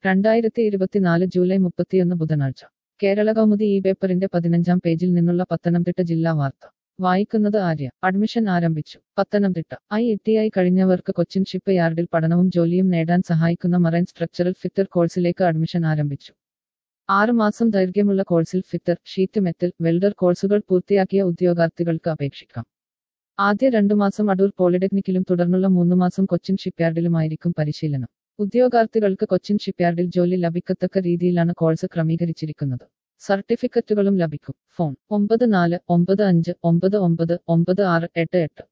രണ്ടായിരത്തി ഇരുപത്തിനാല് ജൂലൈ മുപ്പത്തിയൊന്ന് ബുധനാഴ്ച കേരള കൗമുദി ഈ പേപ്പറിന്റെ പതിനഞ്ചാം പേജിൽ നിന്നുള്ള പത്തനംതിട്ട ജില്ലാ വാർത്ത വായിക്കുന്നത് ആര്യ അഡ്മിഷൻ ആരംഭിച്ചു പത്തനംതിട്ട ഐ ഐ കഴിഞ്ഞവർക്ക് കൊച്ചിൻ ഷിപ്പ് യാർഡിൽ പഠനവും ജോലിയും നേടാൻ സഹായിക്കുന്ന മറൈൻ സ്ട്രക്ചറൽ ഫിറ്റർ കോഴ്സിലേക്ക് അഡ്മിഷൻ ആരംഭിച്ചു ആറ് മാസം ദൈർഘ്യമുള്ള കോഴ്സിൽ ഫിറ്റർ ഷീറ്റ് മെറ്റൽ വെൽഡർ കോഴ്സുകൾ പൂർത്തിയാക്കിയ ഉദ്യോഗാർത്ഥികൾക്ക് അപേക്ഷിക്കാം ആദ്യ രണ്ടു മാസം അടൂർ പോളിടെക്നിക്കിലും തുടർന്നുള്ള മൂന്ന് മാസം കൊച്ചിൻ ഷിപ്പ്യാർഡിലുമായിരിക്കും പരിശീലനം ഉദ്യോഗാർത്ഥികൾക്ക് കൊച്ചിൻ ഷിപ്പ്യാർഡിൽ ജോലി ലഭിക്കത്തക്ക രീതിയിലാണ് കോഴ്സ് ക്രമീകരിച്ചിരിക്കുന്നത് സർട്ടിഫിക്കറ്റുകളും ലഭിക്കും ഫോൺ ഒമ്പത് നാല് ഒമ്പത് അഞ്ച് ഒമ്പത് ഒമ്പത് ഒമ്പത് ആറ് എട്ട് എട്ട്